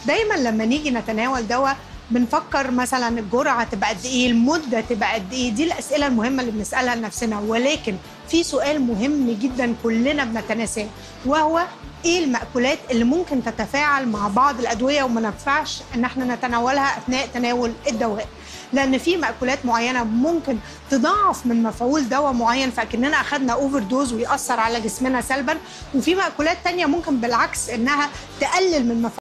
دايما لما نيجي نتناول دواء بنفكر مثلا الجرعه تبقى قد ايه المده تبقى قد ايه دي الاسئله المهمه اللي بنسالها لنفسنا ولكن في سؤال مهم جدا كلنا بنتناساه وهو ايه المأكولات اللي ممكن تتفاعل مع بعض الادويه وما ننفعش ان احنا نتناولها اثناء تناول الدواء لان في مأكولات معينه ممكن تضاعف من مفعول دواء معين فاكننا اخذنا اوفر دوز ويأثر على جسمنا سلبا وفي مأكولات تانية ممكن بالعكس انها تقلل من مفعول